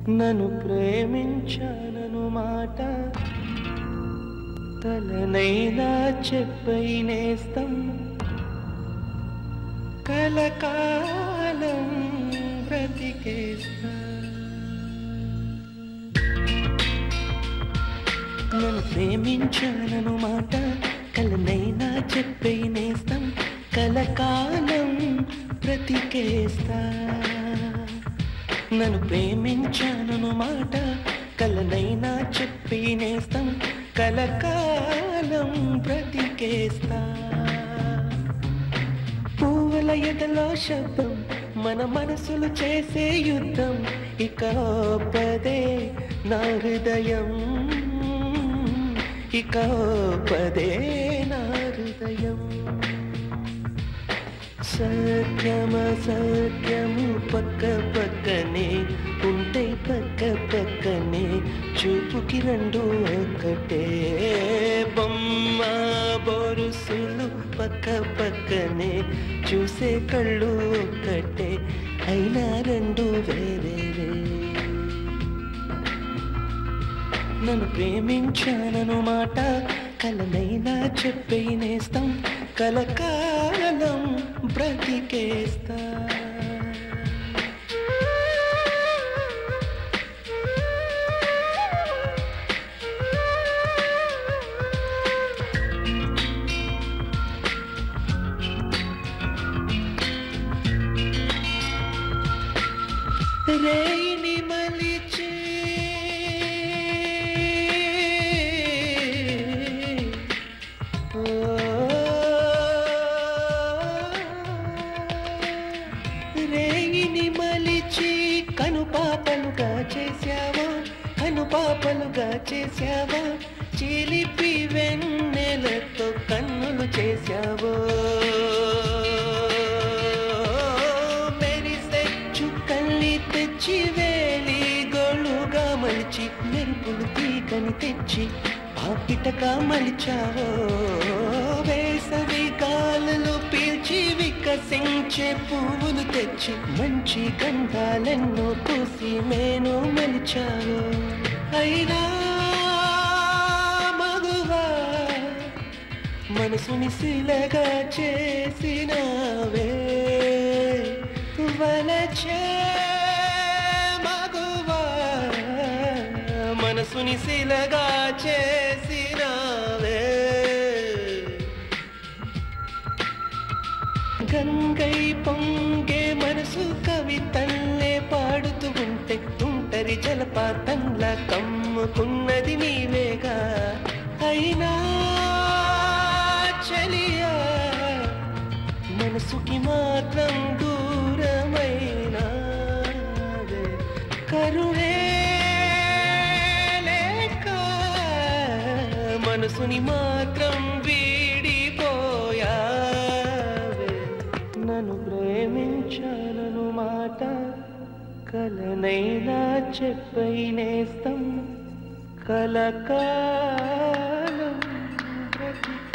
నన్ను ప్రేమించానను మాట తలనైనా చెప్పై నేస్తం కలకాలం బ్రతికేస్తా నన్ను ప్రేమించానను మాట కలనైనా చెప్పై నేస్తం కలకాలం బ్రతికేస్తా నన్ను ప్రేమించానను మాట కలనైనా చెప్పి నేస్తం కలకాలం బ్రతికేస్తా పువ్వుల ఎదలో శబ్దం మన మనసులు చేసే యుద్ధం ఇక పదే నా హృదయం ఇక పదే నా హృదయం సత్యమ సత్యము పక్క పక్కనే ఉంటే పక్క పక్కనే చూపుకి రెండు ఒక్కటే బొమ్మ బొరుసులు పక్క పక్కనే చూసే కళ్ళు ఒక్కటే అయినా రెండు వేరే నన్ను ప్రేమించానను మాట కలనైనా చెప్పే నేస్తం కలకాలం బ్రతికేస్తా రేయిని మలిచి రేయిని మలిచి కను పాపలుగా చేశావా కను పాపలుగా చేశావా చిలిపి వెన్నెలతో కన్నులు చేశావో మెరిసే చుక్కల్ని తెచ్చి వేలి గోళ్ళుగా మలిచి మెరుపులు తీగని తెచ్చి పాపిటగా మలిచావో వేసవి గాలులు పీల్చి వికసించే పువ్వులు తెచ్చి మంచి గంధాలెన్నో పూసి మేను మలిచావో అయినా మగువా మనసుని శిలగా చేసినవే వలచే మగువా మనసుని శిలగా చేసినవే గంగై పొంగే మనసు కవితల్లే పాడుతూ ఉంటే తుంటరి జలపాతంలా కమ్ముకున్నది నీవేగా అయినా చలియా మనసుకి మాత్రం దూరమైన కరుణే లేక మనసుని మాత్రం వీడిపోయావే నన్ను ప్రేమించాలను మాట కలనైనా చెప్పై నేస్తం కలకాలం బ్రతికే